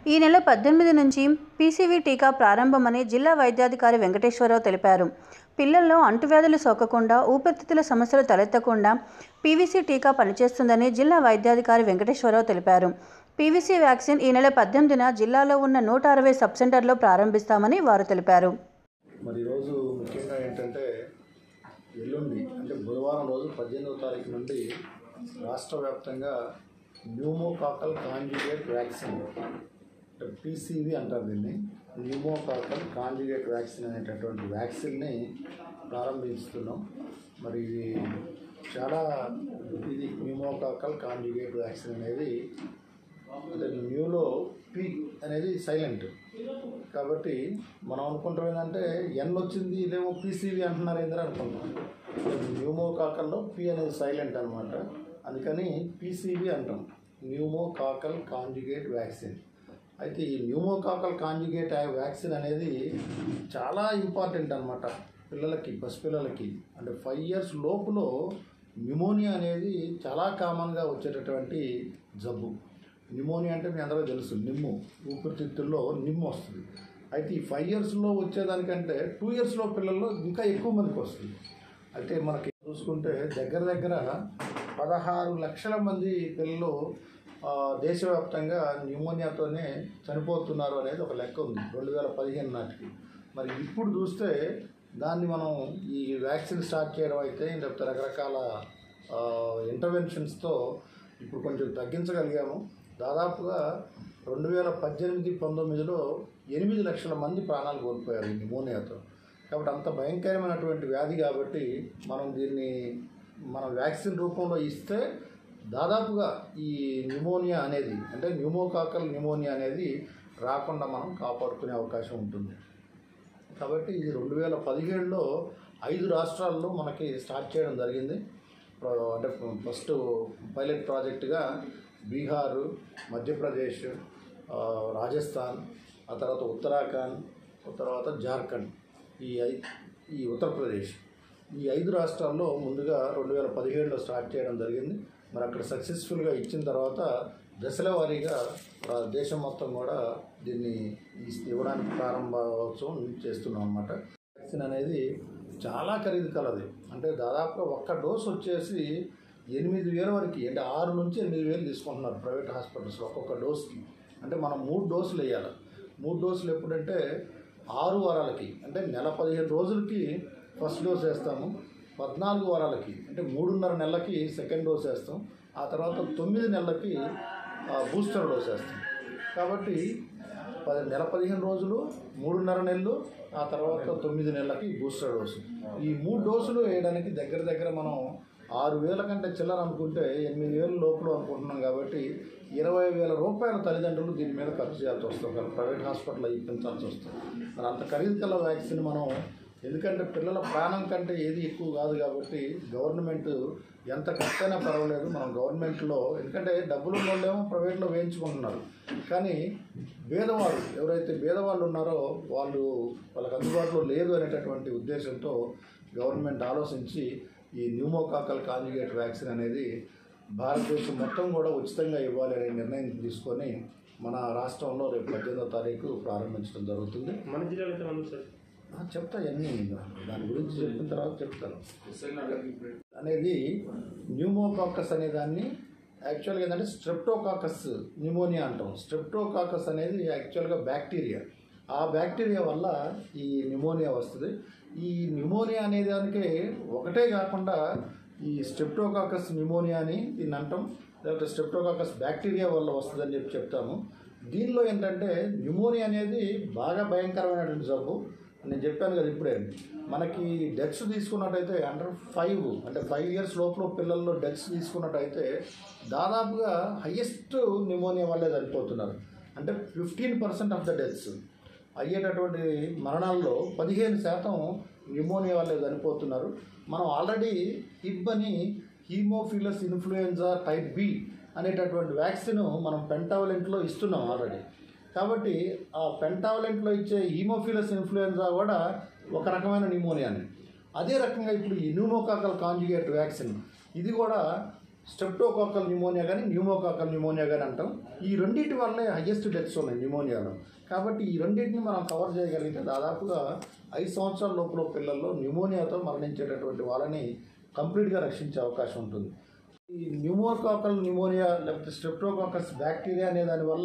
ఈ నెల పద్దెనిమిది నుంచి పీసీవీ టీకా ప్రారంభమని జిల్లా వైద్యాధికారి వెంకటేశ్వరరావు తెలిపారు పిల్లల్లో అంటువ్యాధులు సోకకుండా ఊపిరితిత్తుల సమస్యలు తలెత్తకుండా పీవీసీ టీకా పనిచేస్తుందని జిల్లా వైద్యాధికారి వెంకటేశ్వరరావు తెలిపారు పీవీసీ వ్యాక్సిన్ ఈ నెల పద్దెనిమిదిన జిల్లాలో ఉన్న నూట అరవై సబ్ సెంటర్లో ప్రారంభిస్తామని వారు తెలిపారు మరి ఈరోజు ముఖ్యంగా ఏంటంటే ఎల్లుండి అంటే బుధవారం రోజు పద్దెనిమిదవ తారీఖు నుండి రాష్ట్ర వ్యాప్తంగా న్యూమోకాకల్ కాంజుగేట్ వ్యాక్సిన్ అంటే పీసీవి అంటారు దీన్ని న్యూమోకాకల్ కాంజుగేట్ వ్యాక్సిన్ అనేటటువంటి వ్యాక్సిన్ని ప్రారంభిస్తున్నాం మరి ఇది చాలా ఇది న్యూమోకాకల్ కాంజుగేట్ వ్యాక్సిన్ అనేది అంటే న్యూలో పి అనేది సైలెంట్ కాబట్టి మనం అనుకుంటాం ఏంటంటే ఎన్ వచ్చింది ఇదేమో పీసీవి అంటున్నారు ఏందని అనుకుంటాం న్యూమోకాకల్లో పి అనేది సైలెంట్ అనమాట అందుకని పీసీవి అంటాం న్యూమోకాకల్ కాంజుగేట్ వ్యాక్సిన్ అయితే ఈ న్యూమోకాకల్ కాంజుగేట్ వ్యాక్సిన్ అనేది చాలా ఇంపార్టెంట్ అనమాట పిల్లలకి పసిపిల్లలకి అంటే ఫైవ్ ఇయర్స్ లోపులో న్యూమోనియా అనేది చాలా కామన్గా వచ్చేటటువంటి జబ్బు న్యూమోనియా అంటే మీ అందరూ తెలుసు నిమ్ము ఊపిరితిత్తుల్లో నిమ్ము వస్తుంది అయితే ఈ ఫైవ్ ఇయర్స్లో వచ్చేదానికంటే టూ ఇయర్స్లో పిల్లల్లో ఇంకా ఎక్కువ మందికి వస్తుంది అయితే మనకి చూసుకుంటే దగ్గర దగ్గర పదహారు లక్షల మంది పిల్లలు ఆ, దేశవ్యాప్తంగా న్యూమోనియాతోనే చనిపోతున్నారు అనేది ఒక లెక్క ఉంది రెండు వేల పదిహేను నాటికి మరి ఇప్పుడు చూస్తే దాన్ని మనం ఈ వ్యాక్సిన్ స్టార్ట్ చేయడం అయితే లేకపోతే రకరకాల ఇంటర్వెన్షన్స్తో ఇప్పుడు కొంచెం తగ్గించగలిగాము దాదాపుగా రెండు వేల పద్దెనిమిది పంతొమ్మిదిలో ఎనిమిది లక్షల మంది ప్రాణాలు కోల్పోయారు ఈ న్యూమోనియాతో కాబట్టి అంత భయంకరమైనటువంటి వ్యాధి కాబట్టి మనం దీన్ని మనం వ్యాక్సిన్ రూపంలో ఇస్తే దాదాపుగా ఈ న్యూమోనియా అనేది అంటే న్యూమోకాకల్ న్యూమోనియా అనేది రాకుండా మనం కాపాడుకునే అవకాశం ఉంటుంది కాబట్టి ఇది రెండు వేల పదిహేడులో ఐదు రాష్ట్రాల్లో మనకి స్టార్ట్ చేయడం జరిగింది ప్ర- అంటే ఫస్ట్ పైలట్ ప్రాజెక్టుగా బీహారు మధ్యప్రదేశ్ ఆ, రాజస్థాన్ ఆ తర్వాత ఉత్తరాఖండ్ ఆ తర్వాత జార్ఖండ్ ఈ ఐ ఈ ఉత్తరప్రదేశ్ ఈ ఐదు రాష్ట్రాల్లో ముందుగా రెండు వేల పదిహేడులో స్టార్ట్ చేయడం జరిగింది మరి అక్కడ సక్సెస్ఫుల్గా ఇచ్చిన తర్వాత దశల వారీగా ఆ, దేశం మొత్తం కూడా దీన్ని ఇస్- ఇవ్వడానికి ప్రారంభోత్సవం చేస్తున్నాం అన్నమాట వ్యాక్సిన్ అనేది చాలా ఖరీదు కలది అంటే దాదాపుగా ఒక్క డోస్ వచ్చేసి ఎనిమిది వేల వరకు అంటే ఆరు నుంచి ఎనిమిది వేలు తీసుకుంటున్నారు ప్రైవేట్ హాస్పిటల్స్లో ఒక్కొక్క డోస్కి అంటే మనం మూడు డోసులు వేయాలి మూడు డోసులు ఎప్పుడంటే ఆరు వారాలకి అంటే నెల పదిహేను రోజులకి ఫస్ట్ డోస్ వేస్తాము పద్నాలుగు వారాలకి అంటే మూడున్నర నెలలకి సెకండ్ డోస్ వేస్తాం ఆ తర్వాత తొమ్మిది నెలలకి ఆ, బూస్టర్ డోస్ వేస్తాం కాబట్టి పది నెల పదిహేను రోజులు మూడున్నర నెలలు ఆ తర్వాత తొమ్మిది నెలలకి బూస్టర్ డోసు ఈ మూడు డోసులు వేయడానికి దగ్గర దగ్గర మనం ఆరు వేల కంటే చిల్లర అనుకుంటే ఎనిమిది వేల లోపల అనుకుంటున్నాం కాబట్టి ఇరవై వేల రూపాయల తల్లిదండ్రులు దీని మీద ఖర్చు చేయాల్సి వస్తుంది ఒక ప్రైవేట్ హాస్పిటల్లో ఇప్పించాల్సి వస్తుంది మరి అంత ఖరీదు కల వ్యాక్సిన్ మనం ఎందుకంటే పిల్లల ప్రాణం కంటే ఏది ఎక్కువ కాదు కాబట్టి గవర్నమెంట్ ఎంత ఖర్చైనా పర్వాలేదు మనం గవర్నమెంట్లో ఎందుకంటే డబ్బులు ఉన్నోళ్ళేమో ప్రైవేట్లో వేయించుకుంటున్నారు కానీ పేదవాళ్ళు ఎవరైతే పేదవాళ్ళు ఉన్నారో వాళ్ళు వాళ్ళకి అందుబాటులో లేదు అనేటటువంటి ఉద్దేశంతో గవర్నమెంట్ ఆలోచించి ఈ న్యూమోకాకల్ కాంజుగేట్ వ్యాక్సిన్ అనేది భారతదేశం మొత్తం కూడా ఉచితంగా ఇవ్వాలి అనే నిర్ణయం తీసుకొని మన రాష్ట్రంలో రేపు పద్దెనిమిదో తారీఖు ప్రారంభించడం జరుగుతుంది మన జిల్లాలో ఎంత మంది సార్ ఆ, చెప్తా అన్నీ దాని గురించి చెప్పిన తర్వాత చెప్తాను అనేది న్యూమోకాకస్ అనే దాన్ని యాక్చువల్గా ఏంటంటే స్ట్రెప్టోకాకస్ న్యూమోనియా అంటాం స్ట్రెప్టోకాకస్ అనేది యాక్చువల్గా బ్యాక్టీరియా ఆ బ్యాక్టీరియా వల్ల ఈ న్యూమోనియా వస్తుంది ఈ న్యూమోనియా అనే దానికి ఒకటే కాకుండా ఈ స్ట్రెప్టోకాకస్ న్యూమోనియా అని దీన్ని అంటాం లేకపోతే స్ట్రెప్టోకాకస్ బ్యాక్టీరియా వల్ల వస్తుందని చెప్పి చెప్తాము దీనిలో ఏంటంటే న్యూమోనియా అనేది బాగా భయంకరమైనటువంటి జబ్బు నేను చెప్పాను కదా ఇప్పుడే మనకి డెత్స్ తీసుకున్నట్టయితే అండర్ ఫైవ్ అంటే ఫైవ్ ఇయర్స్ లోపల పిల్లల్లో డెత్స్ తీసుకున్నట్టయితే దాదాపుగా హయ్యెస్ట్ న్యూమోనియా వల్లే చనిపోతున్నారు అంటే fifteen percent of the deaths అయ్యేటటువంటి మరణాల్లో పదిహేను శాతం న్యూమోనియా వల్లే చనిపోతున్నారు మనం ఆల్రెడీ హిబ్ అని హీమోఫిలస్ ఇన్ఫ్లుయెన్జా టైప్ బి అనేటటువంటి వ్యాక్సిన్ మనం పెంటావలెంట్లో ఇస్తున్నాం ఆల్రెడీ కాబట్టి ఆ పెంటావలెంట్లో ఇచ్చే హీమోఫిలస్ ఇన్ఫ్లుయెన్జా కూడా ఒక రకమైన న్యూమోనియానే అదే రకంగా ఇప్పుడు ఈ న్యూమోకాకల్ కాంజుగేట్ వ్యాక్సిన్ ఇది కూడా స్ట్రెప్టోకాకల్ న్యూమోనియా కానీ న్యూమోకాకల్ న్యూమోనియా కానీ అంటాం ఈ రెండింటి వల్లే హయ్యెస్ట్ డెత్స్ ఉన్నాయి న్యూమోనియాలో కాబట్టి ఈ రెండింటిని మనం కవర్ చేయగలిగితే దాదాపుగా ఐదు సంవత్సరాల లోపల పిల్లల్లో న్యూమోనియాతో మరణించేటటువంటి వాళ్ళని కంప్లీట్గా రక్షించే అవకాశం ఉంటుంది ఈ న్యూమోకాకల్ న్యూమోనియా లేకపోతే స్ట్రెప్టోకాకస్ బ్యాక్టీరియా అనే దానివల్ల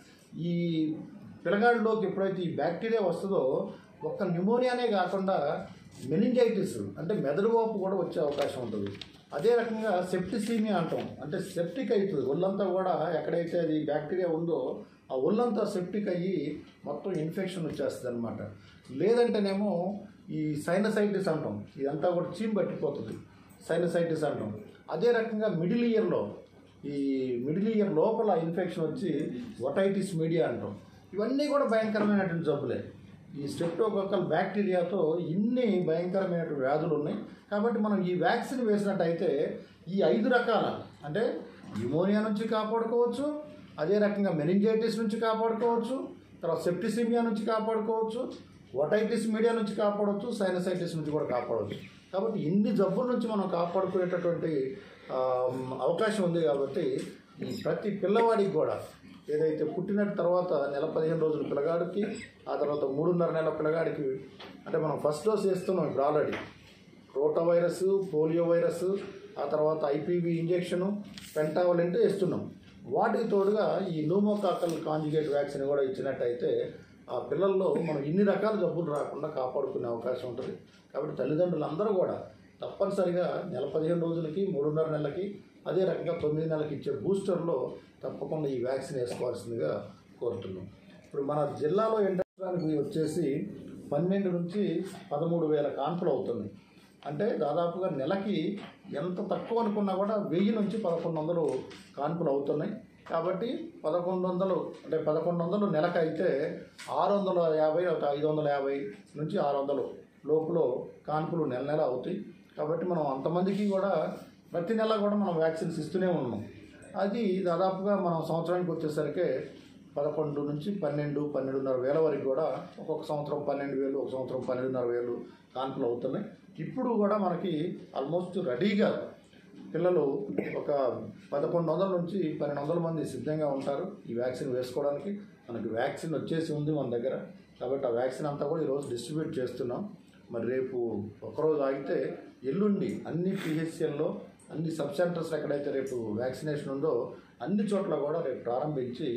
ఈ పిల్లగాడిలోకి ఎప్పుడైతే ఈ బ్యాక్టీరియా వస్తుందో ఒక్క న్యూమోనియానే కాకుండా మెనింజైటిస్ అంటే మెదడు వాపు కూడా వచ్చే అవకాశం ఉంటుంది అదే రకంగా సెప్టిసీమియా అంటాం అంటే సెప్టిక్ అవుతుంది ఒళ్ళంతా కూడా ఎక్కడైతే అది బ్యాక్టీరియా ఉందో ఆ ఒళ్ళంతా సెప్టిక్ అయ్యి మొత్తం ఇన్ఫెక్షన్ వచ్చేస్తుంది అనమాట లేదంటేనేమో ఈ సైనసైటిస్ అంటాం ఇదంతా కూడా చీమ్ పట్టిపోతుంది సైనసైటిస్ అంటాం అదే రకంగా మిడిల్ ఇయర్లో ఈ మిడిల్ ఇయర్ లోపల ఇన్ఫెక్షన్ వచ్చి ఒటైటిస్ మీడియా అంటాం ఇవన్నీ కూడా భయంకరమైనటువంటి జబ్బులే ఈ స్టెప్టోకోకల్ బ్యాక్టీరియాతో ఇన్ని భయంకరమైనటువంటి వ్యాధులు ఉన్నాయి కాబట్టి మనం ఈ వ్యాక్సిన్ వేసినట్టయితే ఈ ఐదు రకాల అంటే న్యూమోనియా నుంచి కాపాడుకోవచ్చు అదే రకంగా మెనింజైటిస్ నుంచి కాపాడుకోవచ్చు తర్వాత సెప్టిసిమియా నుంచి కాపాడుకోవచ్చు ఒటైటిస్ మీడియా నుంచి కాపాడవచ్చు సైనసైటిస్ నుంచి కూడా కాపాడవచ్చు కాబట్టి ఇన్ని జబ్బుల నుంచి మనం కాపాడుకునేటటువంటి ఆ, అవకాశం ఉంది కాబట్టి ఈ ప్రతి పిల్లవాడికి కూడా ఏదైతే పుట్టిన తర్వాత నెల పదిహేను రోజుల పిల్లగాడికి ఆ తర్వాత మూడున్నర నెలల పిల్లగాడికి అంటే మనం ఫస్ట్ డోస్ వేస్తున్నాం ఇప్పుడు already rotavirus polio virus ఆ తర్వాత ఐపీవీ ఇంజెక్షను పెంటావలెంట్ వేస్తున్నాం వాటికి తోడుగా ఈ నూమోకాకల్ కాంజుగేట్ వ్యాక్సిన్ కూడా ఇచ్చినట్టయితే ఆ పిల్లల్లో మనం ఇన్ని రకాల జబ్బులు రాకుండా కాపాడుకునే అవకాశం ఉంటుంది కాబట్టి తల్లిదండ్రులందరూ కూడా తప్పనిసరిగా నెల పదిహేను రోజులకి మూడున్నర నెలలకి అదే రకంగా తొమ్మిది నెలలకి ఇచ్చే బూస్టర్లో తప్పకుండా ఈ వ్యాక్సిన్ వేసుకోవాల్సిందిగా కోరుతున్నాం ఇప్పుడు మన జిల్లాలో ఎండడానికి వచ్చేసి పన్నెండు నుంచి పదమూడు వేల కాన్పులు అవుతుంది అంటే దాదాపుగా నెలకి ఎంత తక్కువ అనుకున్నా కూడా వెయ్యి నుంచి పదకొండు వందలు కాన్పులు అవుతున్నాయి కాబట్టి పదకొండు వందలు అంటే పదకొండు వందలు నెలకు అయితే ఆరు వందల యాభై ఒక ఐదు వందల యాభై నుంచి ఆరు వందలు లోపల కాన్పులు నెల నెల అవుతాయి కాబట్టి మనం అంతమందికి కూడా ప్రతి నెల కూడా మనం వ్యాక్సిన్స్ ఇస్తూనే ఉన్నాం అది దాదాపుగా మనం సంవత్సరానికి వచ్చేసరికి పదకొండు నుంచి పన్నెండు పన్నెండున్నర వేల వరకు కూడా ఒక్కొక్క సంవత్సరం పన్నెండు వేలు ఒక సంవత్సరం పన్నెండున్నర వేలు కాన్పులు అవుతున్నాయి ఇప్పుడు కూడా మనకి ఆల్మోస్ట్ రెడీగా పిల్లలు ఒక పదకొండు వందల నుంచి పన్నెండు వందల మంది సిద్ధంగా ఉంటారు ఈ వ్యాక్సిన్ వేసుకోవడానికి మనకి వ్యాక్సిన్ వచ్చేసి ఉంది మన దగ్గర కాబట్టి ఆ వ్యాక్సిన్ అంతా కూడా ఈరోజు డిస్ట్రిబ్యూట్ చేస్తున్నాం మరి రేపు ఒకరోజు ఆగితే ఎల్లుండి అన్ని పిహెచ్సిఎల్లో అన్ని సబ్ సెంటర్స్ ఎక్కడైతే రేపు వ్యాక్సినేషన్ ఉందో అన్ని చోట్ల కూడా రేపు ప్రారంభించి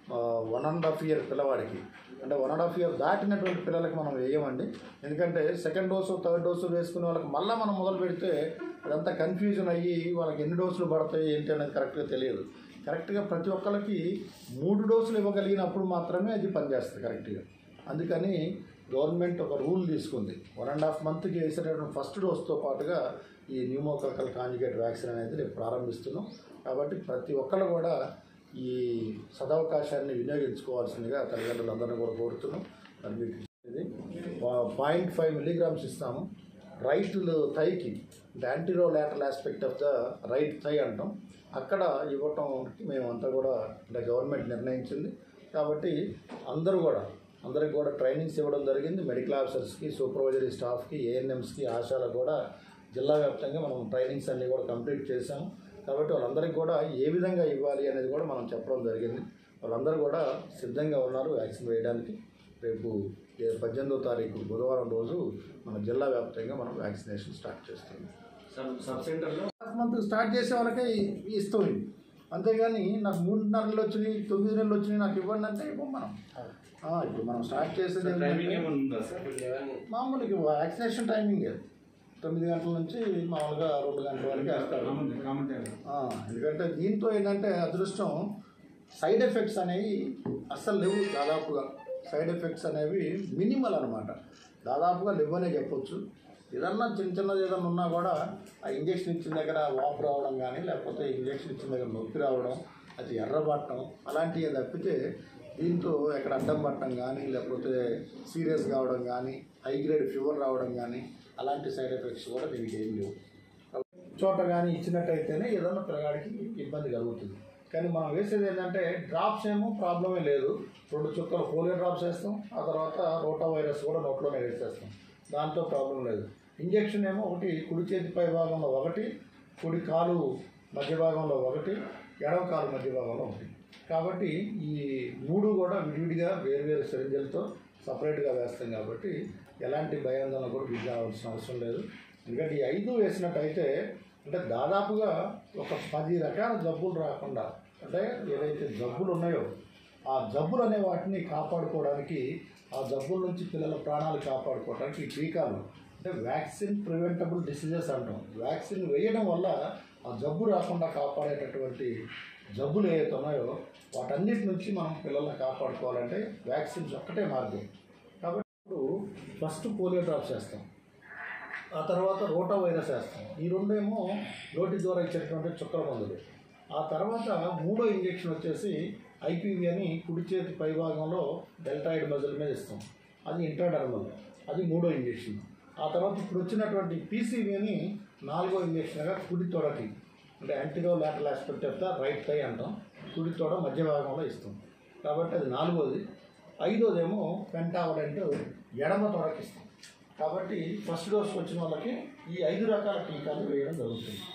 వన్ అండ్ హాఫ్ ఇయర్ పిల్లవాడికి అంటే వన్ అండ్ హాఫ్ ఇయర్ దాటినటువంటి పిల్లలకి మనం వేయమండి ఎందుకంటే సెకండ్ డోసు థర్డ్ డోసు వేసుకునే వాళ్ళకి మళ్ళీ మనం మొదలు పెడితే అదంతా కన్ఫ్యూజన్ అయ్యి వాళ్ళకి ఎన్ని డోసులు పడతాయి ఏంటి అనేది కరెక్ట్గా తెలియదు కరెక్ట్గా ప్రతి ఒక్కరికి మూడు డోసులు ఇవ్వగలిగినప్పుడు మాత్రమే అది పనిచేస్తుంది కరెక్ట్గా అందుకని గవర్నమెంట్ ఒక రూల్ తీసుకుంది వన్ అండ్ హాఫ్ మంత్కి వేసేటటువంటి ఫస్ట్ డోస్తో పాటుగా ఈ న్యూమోకల్ కాంజుగేట్ వ్యాక్సిన్ అనేది రేపు ప్రారంభిస్తున్నాం కాబట్టి ప్రతి ఒక్కరు కూడా ఈ సదవకాశాన్ని వినియోగించుకోవాల్సిందిగా తల్లిదండ్రులందరినీ కూడా కోరుతున్నాం మరి మీకు ఇది పాయింట్ ఫైవ్ మిలీగ్రామ్స్ ఇస్తాము రైట్ థైకి అంటే anterolateral aspect of the right thigh అంటాం అక్కడ ఇవ్వటం మేమంతా కూడా అంటే గవర్నమెంట్ నిర్ణయించింది కాబట్టి అందరూ కూడా అందరికి కూడా ట్రైనింగ్స్ ఇవ్వడం జరిగింది మెడికల్ ఆఫీసర్స్కి సూపర్వైజరీ స్టాఫ్కి ఏఎన్ఎంస్కి ఆశాలకు కూడా జిల్లా వ్యాప్తంగా మనం ట్రైనింగ్స్ అన్నీ కూడా కంప్లీట్ చేసాము కాబట్టి వాళ్ళందరికీ కూడా ఏ విధంగా ఇవ్వాలి అనేది కూడా మనం చెప్పడం జరిగింది వాళ్ళందరూ కూడా సిద్ధంగా ఉన్నారు వ్యాక్సిన్ వేయడానికి రేపు ఏ- పద్దెనిమిదో తారీఖు బుధవారం రోజు మన జిల్లా వ్యాప్తంగా మనం వ్యాక్సినేషన్ స్టార్ట్ చేస్తున్నాం సబ్ సబ్ సెంటర్లో మంత్ స్టార్ట్ చేసే వాళ్ళకే ఇస్తాం ఇవి అంతేగాని నాకు మూడున్నర నెలలు వచ్చినాయి తొమ్మిది నెలలు వచ్చినాయి నాకు ఇవ్వండి అంటే ఇవ్వం మనం ఆ, ఇప్పుడు మనం స్టార్ట్ చేసేది టైమింగ్ ఏంటంటే ఏమైనా ఉందా సార్ మామూలుగా వ్యాక్సినేషన్ టైమింగ్ తొమ్మిది గంటల నుంచి మామూలుగా రెండు గంటల వరకు వేస్తారు కామన్ టైం ఆ, ఎందుకంటే దీంతో ఏంటంటే అదృష్టం సైడ్ ఎఫెక్ట్స్ అనేవి అస్సలు లేవు దాదాపుగా సైడ్ ఎఫెక్ట్స్ అనేవి మినిమల్ అనమాట దాదాపుగా లేవనే చెప్పొచ్చు ఏదన్నా చిన్న చిన్నది ఏదన్నా ఉన్నా కూడా ఆ ఇంజక్షన్ ఇచ్చిన దగ్గర వాపు రావడం కానీ లేకపోతే ఇంజక్షన్ ఇచ్చిన దగ్గర నొప్పి రావడం అది ఎర్రబట్టడం అలాంటివి తప్పితే దీంతో ఎక్కడ అడ్డం పట్టడం కానీ లేకపోతే సీరియస్ కావడం కానీ హై గ్రేడ్ ఫీవర్ రావడం కానీ అలాంటి సైడ్ ఎఫెక్ట్స్ కూడా దీనికి ఏం లేవు చోట కానీ ఇచ్చినట్టయితేనే ఏదన్నా పిల్లగాడికి ఇబ్బంది కలుగుతుంది కానీ మనం వేసేది ఏంటంటే డ్రాప్స్ ఏమో ప్రాబ్లమే లేదు రెండు చుక్కలు పోలియో డ్రాప్స్ వేస్తాం ఆ తర్వాత రోటా వైరస్ కూడా నోట్లోనే వేసేస్తాం దాంతో ప్రాబ్లం లేదు ఇంజెక్షన్ ఏమో ఒకటి కుడి చేతి పై భాగంలో ఒకటి కుడి కాలు మధ్య భాగంలో ఒకటి ఎడమ కాలు మధ్య భాగంలో ఒకటి కాబట్టి ఈ మూడు కూడా విడివిడిగా వేరువేరు సిరింజలతో సపరేట్గా వేస్తాం కాబట్టి ఎలాంటి భయాందోళన కూడా గురి కావాల్సిన అవసరం లేదు ఎందుకంటే ఈ ఐదు వేసినట్టయితే అంటే దాదాపుగా ఒక పది రకాల జబ్బులు రాకుండా అంటే ఏదైతే జబ్బులు ఉన్నాయో ఆ జబ్బులు అనే వాటిని కాపాడుకోవడానికి ఆ జబ్బుల నుంచి పిల్లల ప్రాణాలు కాపాడుకోవడానికి ఈ టీకాలు అంటే వ్యాక్సిన్ ప్రివెంటబుల్ డిసీజెస్ అంటాం వ్యాక్సిన్ వేయడం వల్ల ఆ జబ్బు రాకుండా కాపాడేటటువంటి జబ్బులు ఏవైతే ఉన్నాయో వాటన్నిటి నుంచి మనం పిల్లల్ని కాపాడుకోవాలంటే వ్యాక్సిన్స్ ఒక్కటే మార్గం కాబట్టి ఇప్పుడు ఫస్ట్ పోలియో డ్రాప్స్ వేస్తాం ఆ తర్వాత రోటా వైరస్ వేస్తాం ఈ రెండేమో నోటి ద్వారా ఇచ్చేటటువంటి చుక్కల మందులు ఆ తర్వాత మూడో ఇంజెక్షన్ వచ్చేసి ఐపీవీ అని కుడి చేతి పైభాగంలో డెల్టాయిడ్ మజిల్ మీద ఇస్తాం అది ఇంట్రాడర్మల్ అది మూడో ఇంజెక్షన్ ఆ తర్వాత ఇప్పుడు వచ్చినటువంటి పీసీవీ అని నాలుగో ఇంజెక్షన్గా కుడి తొడకి అంటే anterolateral aspect of the right thigh అంటాం కుడి తొడ మధ్య భాగంలో ఇస్తాం కాబట్టి అది నాలుగోది ఐదోదేమో పెంటావలెంట్ ఎడమ తొడకి ఇస్తాం కాబట్టి ఫస్ట్ డోస్ వచ్చిన వాళ్ళకి ఈ ఐదు రకాల టీకాలు వేయడం జరుగుతుంది